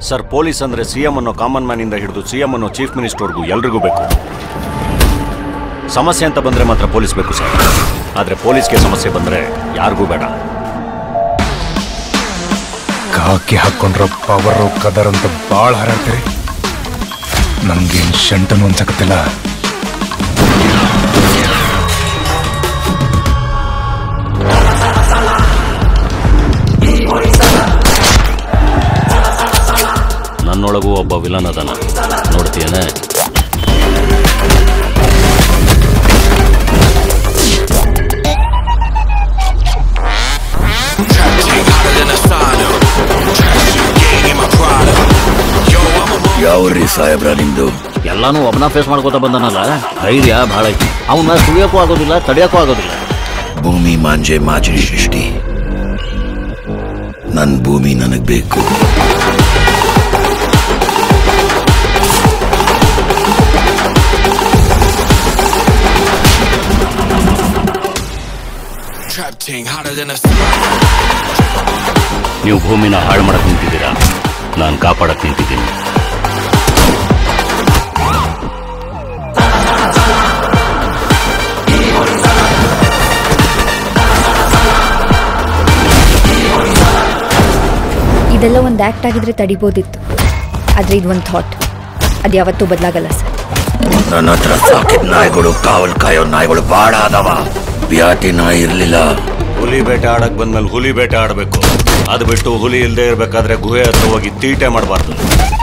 sir police ಅಂದ್ರೆ C M ಅನ್ನೋ common man ಇಂದ ಹಿಡಿದು ಸಿ ಎಂ ಅನ್ನೋ ಚೀಫ್ ಮಿನಿಸ್ಟರ್ವರೆಗೂ ಎಲ್ರಿಗೂ ಬೇಕು ಸಮಸ್ಯೆ ಅಂತ ಬಂದ್ರೆ ಮಾತ್ರ ಪೊಲೀಸ್ ಬೇಕು ಸರ್ ಆದ್ರೆ ಪೊಲೀಸ್ಗೆ ಸಮಸ್ಯೆ ಬಂದ್ರೆ ಯಾರಿಗೂ ಬೇಡ ಕಾಕಿ ಹಾಕೊಂಡ್ರ ಪವರು ಕದರ್ ಅಂತ ಬಾಳ್ ಹಾರಾಡ್ತೀರಿ ನಮ್ಗೇನ್ ಶಂಟನು ಅನ್ಸಕತ್ತಿಲ್ಲ ನನ್ನೊಳಗೂ ಒಬ್ಬ ವಿಲನ್ ಅದನ ನೋಡ್ತೀಯನೇ ಯಾವ್ರಿ ಸಾಹೇಬ್ರ ನಿಮ್ದು ಎಲ್ಲಾನು ಒಬ್ಬನ ಫೇಸ್ ಮಾಡ್ಕೋತ ಬಂದನಲ್ಲ ಧೈರ್ಯ ಭಾಳ ಐತಿ ಅವನ್ನ ಸುಳಿಯೋಕ್ಕೂ ಆಗೋದಿಲ್ಲ ತಡೆಯೋಕ್ಕೂ ಆಗೋದಿಲ್ಲ ಭೂಮಿ ಮಾಂಜೆ ಮಾಜಿ ಸೃಷ್ಟಿ ನನ್ ಭೂಮಿ ನನಗ್ ಬೇಕು Trap ting hotter than a ನೀವು ಭೂಮಿನ ಹಾಳು ಮಾಡಕ್ ನಿಂತಿದ್ದೀರಾ ನಾನು ಕಾಪಾಡಕ್ ನಿಂತಿದ್ದೀನಿ ಇದೆಲ್ಲ ಒಂದು ಆ್ಯಕ್ಟ್ ಆಗಿದ್ರೆ ತಡಿಬೋದಿತ್ತು ಆದರೆ ಇದು ಒಂದು ಥಾಟ್ ಅದು ಯಾವತ್ತೂ ಬದಲಾಗಲ್ಲ ಸರ್ ನನ್ನ ಹತ್ರ ಸಾಕಿದ ನಾಯಿಗಳು ಕಾವಲ್ ಕಾಯೋ ನಾಯಿಗಳು ಬಾಡ ಅದಾವ ಬ್ಯಾಟಿ ನಾಯಿ ಇರ್ಲಿಲ್ಲ ಹುಲಿ ಬೇಟೆ ಆಡಕ್ ಬಂದ್ಮೇಲೆ ಹುಲಿ ಬೇಟೆ ಆಡಬೇಕು ಅದು ಬಿಟ್ಟು ಹುಲಿ ಇಲ್ಲದೆ ಇರಬೇಕಾದ್ರೆ ಗುಹೆ ಹತ್ರ ಹೋಗಿ ತೀಟೆ ಮಾಡಬಾರ್ದು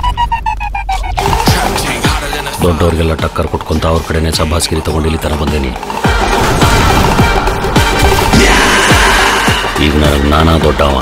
ದೊಡ್ಡವ್ರಿಗೆಲ್ಲ ಟಕ್ಕರ್ ಕೊಟ್ಕೊಂತ ಅವ್ರ ಕಡೆನೆ ಸಬ್ಬಾಸ್ಗಿರಿ ತಗೊಂಡು ಇಲ್ಲಿ ತರ ಬಂದೇನಿ ಈಗ ನನಗೆ ನಾನಾ ದೊಡ್ಡವ